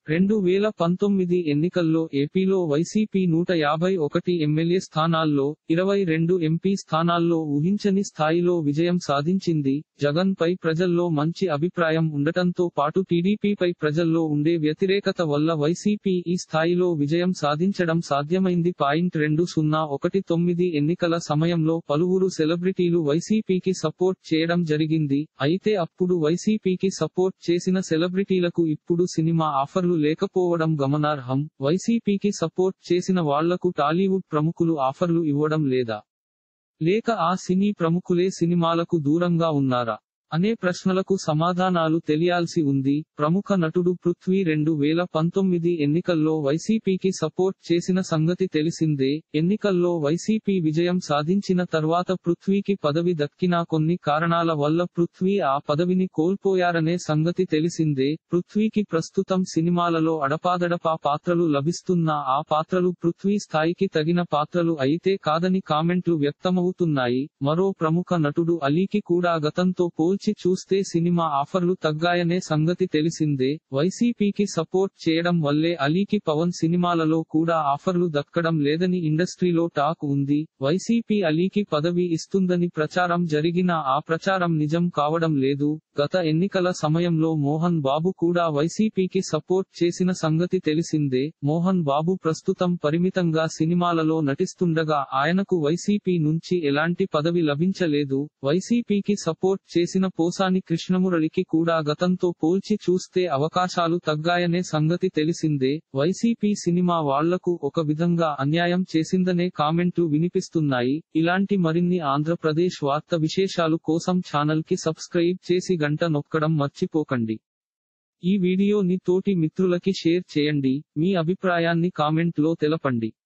రెండు వేల పంతొమ్మిది ఎన్నికల్లో ఏపీలో వైసీపీ నూట యాభై ఒకటి ఎమ్మెల్యే స్థానాల్లో ఇరవై రెండు ఎంపీ స్థానాల్లో ఊహించని స్థాయిలో విజయం సాధించింది జగన్ పై ప్రజల్లో మంచి అభిప్రాయం ఉండటంతో పాటు టీడీపీపై ప్రజల్లో ఉండే వ్యతిరేకత వల్ల వైసీపీ ఈ స్థాయిలో విజయం సాధించడం సాధ్యమైంది పాయింట్ రెండు సున్నా ఒకటి తొమ్మిది ఎన్నికల సమయంలో పలువురు సెలబ్రిటీలు వైసీపీకి సపోర్ట్ చేయడం జరిగింది అయితే అప్పుడు వైసీపీకి సపోర్ట్ చేసిన సెలబ్రిటీలకు ఇప్పుడు సినిమా ఆఫర్లు లేకపోవడం గమనార్హం వైసీపీకి సపోర్ట్ చేసిన వాళ్లకు టాలీవుడ్ ప్రముఖులు ఆఫర్లు ఇవ్వడం లేదా లేక ఆ సినీ ప్రముఖులే సినిమాలకు దూరంగా ఉన్నారా అనే ప్రశ్నలకు సమాధానాలు తెలియాల్సి ఉంది ప్రముఖ నటుడు పృథ్వీ రెండు వేల పంతొమ్మిది ఎన్నికల్లో వైసీపీకి సపోర్ట్ చేసిన సంగతి తెలిసిందే ఎన్నికల్లో వైసీపీ విజయం సాధించిన తర్వాత పృథ్వీకి పదవి దక్కినా కొన్ని కారణాల వల్ల పృథ్వీ ఆ పదవిని కోల్పోయారనే సంగతి తెలిసిందే పృథ్వీకి ప్రస్తుతం సినిమాలలో అడపాదడపా పాత్రలు లభిస్తున్నా ఆ పాత్రలు పృథ్వీ స్థాయికి తగిన పాత్రలు అయితే కాదని కామెంట్లు వ్యక్తమవుతున్నాయి మరో ప్రముఖ నటుడు అలీకి కూడా గతంతో పోల్చి చూస్తే సినిమా ఆఫర్లు తగ్గాయనే సంగతి తెలిసిందే వైసీపీకి సపోర్ట్ చేయడం వల్లే అలీకి పవన్ సినిమాలలో కూడా ఆఫర్లు దక్కడం లేదని ఇండస్ట్రీలో టాక్ ఉంది వైసీపీ అలీకి పదవి ఇస్తుందని ప్రచారం జరిగినా ఆ ప్రచారం నిజం కావడం లేదు గత ఎన్నికల సమయంలో మోహన్ బాబు కూడా వైసీపీకి సపోర్ట్ చేసిన సంగతి తెలిసిందే మోహన్ బాబు ప్రస్తుతం పరిమితంగా సినిమాలలో నటిస్తుండగా ఆయనకు వైసీపీ నుంచి ఎలాంటి పదవి లభించలేదు వైసీపీకి సపోర్ట్ చేసిన పోసాని కృష్ణమురళికి కూడా గతంతో పోల్చి చూస్తే అవకాశాలు తగ్గాయనే సంగతి తెలిసిందే వైసీపీ సినిమా వాళ్లకు ఒక విధంగా అన్యాయం చేసిందనే కామెంట్లు వినిపిస్తున్నాయి ఇలాంటి మరిన్ని ఆంధ్రప్రదేశ్ వార్త విశేషాలు కోసం ఛానల్ కి సబ్స్క్రైబ్ చేసి గంట నొక్కడం మర్చిపోకండి ఈ వీడియోని తోటి మిత్రులకి షేర్ చేయండి మీ అభిప్రాయాన్ని కామెంట్ లో తెలపండి